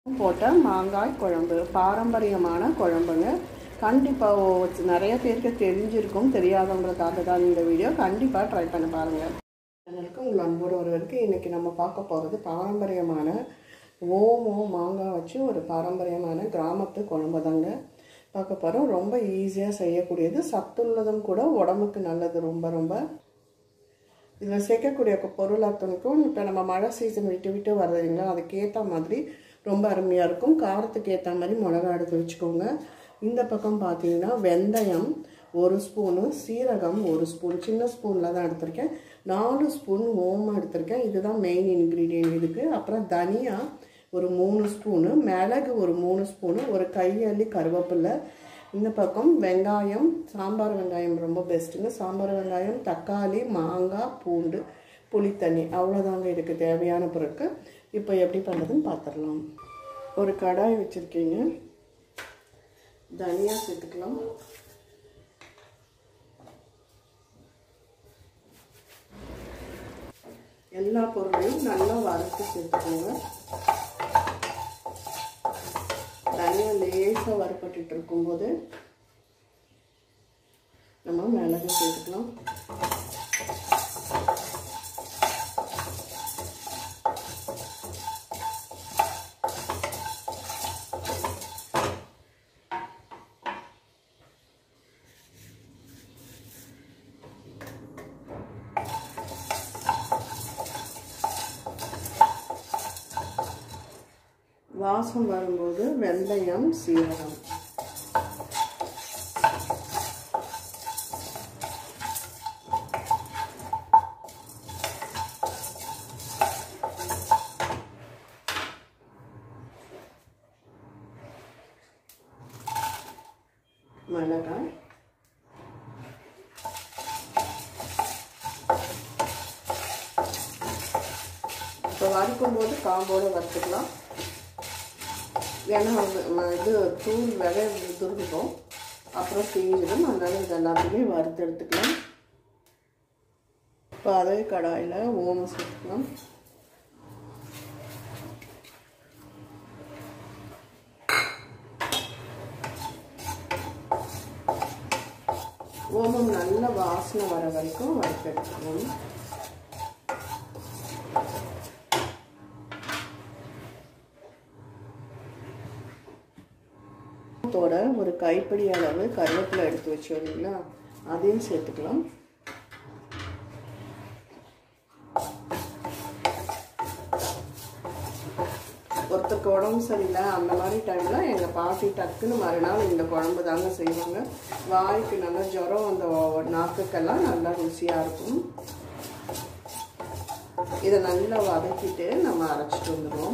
போட்ட மாங்காய் குழம்பு பாரம்பரியமான குழம்புங்க கண்டிப்பாக நிறைய பேருக்கு தெரிஞ்சிருக்கும் தெரியாதவங்களுக்காக தான் இந்த வீடியோ கண்டிப்பாக ட்ரை பண்ணி பாருங்கள் சேனலுக்கு உங்கள் அன்போடு ஒருவருக்கு இன்றைக்கி நம்ம பார்க்க போகிறது பாரம்பரியமான ஓமம் மாங்காய் வச்சு ஒரு பாரம்பரியமான கிராமத்து குழம்பு தாங்க பார்க்க போகிறோம் ரொம்ப ஈஸியாக செய்யக்கூடியது சத்துள்ளதும் கூட உடம்புக்கு நல்லது ரொம்ப ரொம்ப இதில் சேர்க்கக்கூடிய பொருள் அத்தனைக்கும் இப்போ நம்ம மழை சீசன் விட்டு விட்டு வர்றதுங்களா அதுக்கேற்ற மாதிரி ரொம்ப அருமையாக இருக்கும் காரத்துக்கு ஏற்ற மாதிரி மிளகா எடுத்து வச்சுக்கோங்க இந்த பக்கம் பார்த்தீங்கன்னா வெந்தயம் ஒரு ஸ்பூனு சீரகம் ஒரு ஸ்பூன் சின்ன ஸ்பூனில் தான் எடுத்திருக்கேன் நாலு ஸ்பூன் ஓமம் எடுத்திருக்கேன் இதுதான் மெயின் இன்க்ரீடியன்ட் இதுக்கு அப்புறம் தனியா ஒரு மூணு ஸ்பூனு மிளகு ஒரு மூணு ஸ்பூனு ஒரு கையள்ளி கருவேப்பில்லை இந்த பக்கம் வெங்காயம் சாம்பார் வெங்காயம் ரொம்ப பெஸ்ட்டுங்க சாம்பார் வெங்காயம் தக்காளி மாங்காய் பூண்டு புளித்தண்ணி அவ்வளோதாங்க இதுக்கு தேவையான பொருட்கள் இப்போ எப்படி பண்ணுறதுன்னு பார்த்துடலாம் ஒரு கடாய் வச்சுருக்கீங்க தனியா சேர்த்துக்கலாம் எல்லா பொருளையும் நல்லா வறுத்து சேர்த்துக்கோங்க தனியாக லேசாக வறுப்பட்டு இருக்கும்போது நம்ம மிளகு சேர்த்துக்கலாம் வாசம் வரும்போது வெந்தயம் சீரகம் மிளகாய் இப்போ வறுக்கும் போது காம்போடு வறுத்துக்கலாம் ஏன்னா இது தூள் விதை துருவிடும் அப்புறம் தீஞ்சிடும் அதனால இது எல்லாத்தையுமே வறுத்து எடுத்துக்கலாம் இப்போ அதே கடாயில் ஓமம் சேர்த்துக்கலாம் ஓமம் நல்ல வாசனை வர வரைக்கும் வறுத்து எடுத்துக்கணும் தோட ஒரு கைப்பிடி அளவு கருவேப்பிலை எடுத்து வச்சோம் இல்லைங்களா அதையும் சேர்த்துக்கலாம் ஒருத்தருக்கு உடம்பு சரியில்லை அந்த மாதிரி டைமில் எங்கள் பாட்டி டக்குன்னு மறுநாள் இந்த குழம்பு தாங்க செய்வாங்க வாய்க்கு நல்லா ஜுரம் அந்த நாக்குக்கெல்லாம் நல்லா ருசியாக இருக்கும் இதை நல்லா வதக்கிட்டு நம்ம அரைச்சிட்டு வந்துடுவோம்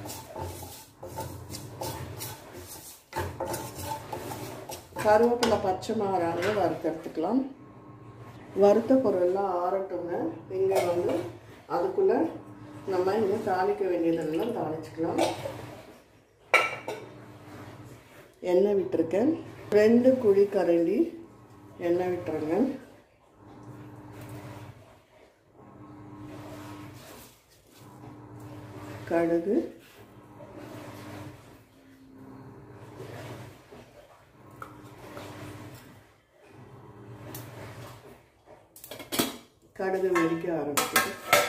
கருவேப்பிலை பச்சை மாறாங்க வறுத்தெடுத்துக்கலாம் வறுத்த பொருள்லாம் ஆறட்டுங்க இங்கே வந்து அதுக்குள்ளே நம்ம இன்னும் தாளிக்க வேண்டியதெல்லாம் தாளிச்சுக்கலாம் எண்ணெய் விட்டுருக்கேன் ரெண்டு குழி கரண்டி எண்ணெய் விட்டுருங்க கடுகு கடுகு வெடிக்க ஆரம்பிச்சது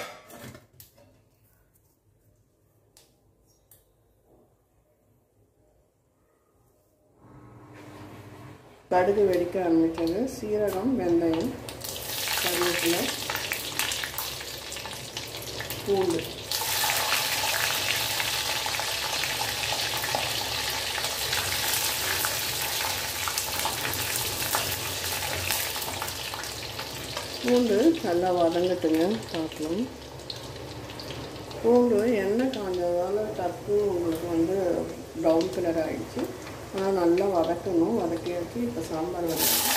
கடுகு வெடிக்க ஆரம்பிச்சது சீரகம் வெந்தயம் கருவேப்பிலை பூண்டு பூண்டு நல்லா வதங்கட்டுங்க பார்க்கலாம் பூண்டு எண்ணெய் காஞ்சதால் டக்கு உங்களுக்கு வந்து ப்ரௌன் கலர் ஆகிடுச்சு ஆனால் நல்லா வதக்கணும் வதக்கி வச்சு இப்போ சாம்பார் வதக்கணும்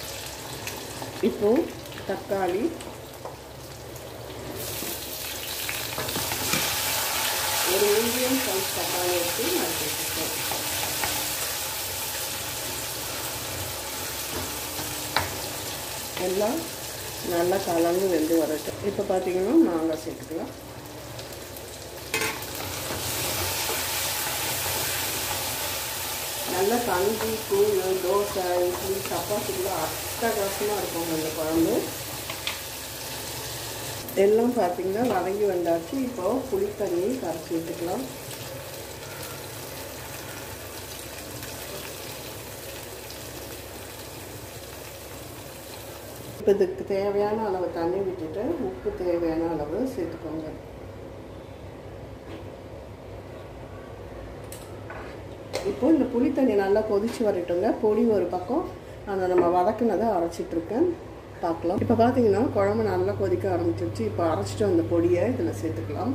இப்போ தக்காளி மீடியம் சைஸ் தக்காளி வச்சு நறுக்கி வச்சுருக்கேன் எல்லாம் நல்லா கலந்து வெந்து வரட்டும் இப்போ பார்த்தீங்கன்னா மாங்காய் சேர்த்துக்கலாம் நல்ல கஞ்சி கூழ் தோசை இட்லி சப்பாத்திக்குள்ள அட்டகாசமாக இருக்கும் இந்த குழம்பு எல்லாம் பார்த்தீங்கன்னா வதங்கி வந்தாச்சு இப்போ புளி தண்ணி கரைச்சி விட்டுக்கலாம் இப்போ இதுக்கு தேவையான அளவு தண்ணி விட்டுட்டு உப்பு தேவையான அளவு சேர்த்துக்கோங்க இப்போ இந்த புளி தண்ணி நல்லா கொதிச்சு வரட்டுங்க பொடி ஒரு பக்கம் அந்த நம்ம வதக்குனதை அரைச்சிட்ருக்கேன் பார்க்கலாம் இப்போ பார்த்தீங்கன்னா குழம்பு நல்லா கொதிக்க ஆரம்பிச்சிருச்சு இப்போ அரைச்சிட்டு அந்த பொடியை இதில் சேர்த்துக்கலாம்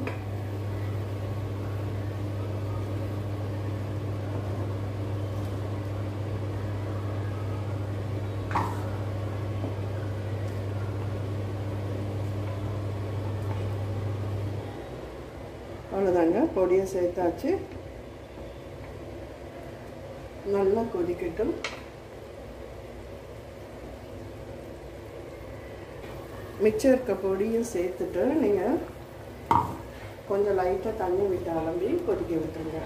அவ்வளோதாங்க பொடியை சேர்த்தாச்சு நல்லா கொதிக்கட்டும் மிச்சம் இருக்க பொடியும் சேர்த்துட்டு நீங்கள் கொஞ்சம் லைட்டாக தண்ணி விட்டு அலம்பி கொதிக்க விட்டுருங்க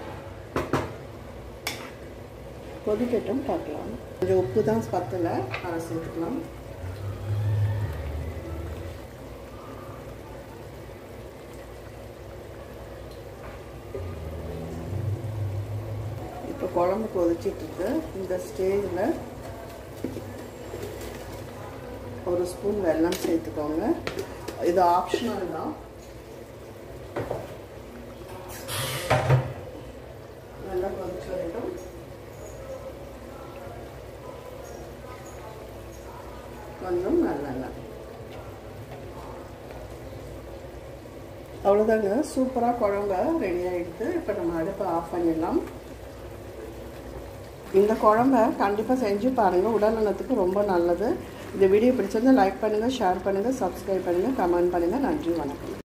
கொதிக்கட்டும் பார்க்கலாம் கொஞ்சம் உப்பு தான் பத்தலை அதை சேர்த்துக்கலாம் இப்போ குழம்பு கொதிச்சிட்ருக்கு இந்த ஸ்டேஜில் ஒரு ஸ்பூன் வெல்லம் சேர்த்துக்கோங்க இது ஆப்ஷனல் தான் நல்லா கொதிச்சு வரட்டும் கொஞ்சம் நல்லெண்ணெய் அவ்வளோதாங்க சூப்பராக குழம்ப ரெடி ஆகிடுது இப்போ நம்ம அடுப்பை ஆஃப் பண்ணிடலாம் இந்த குழம்ப கண்டிப்பாக செஞ்சு பாருங்கள் உடல் நலத்துக்கு ரொம்ப நல்லது இந்த வீடியோ பிடிச்சிருந்தா லைக் பண்ணுங்கள் ஷேர் பண்ணுங்கள் சப்ஸ்கிரைப் பண்ணுங்கள் கமெண்ட் பண்ணுங்கள் நன்றி வணக்கம்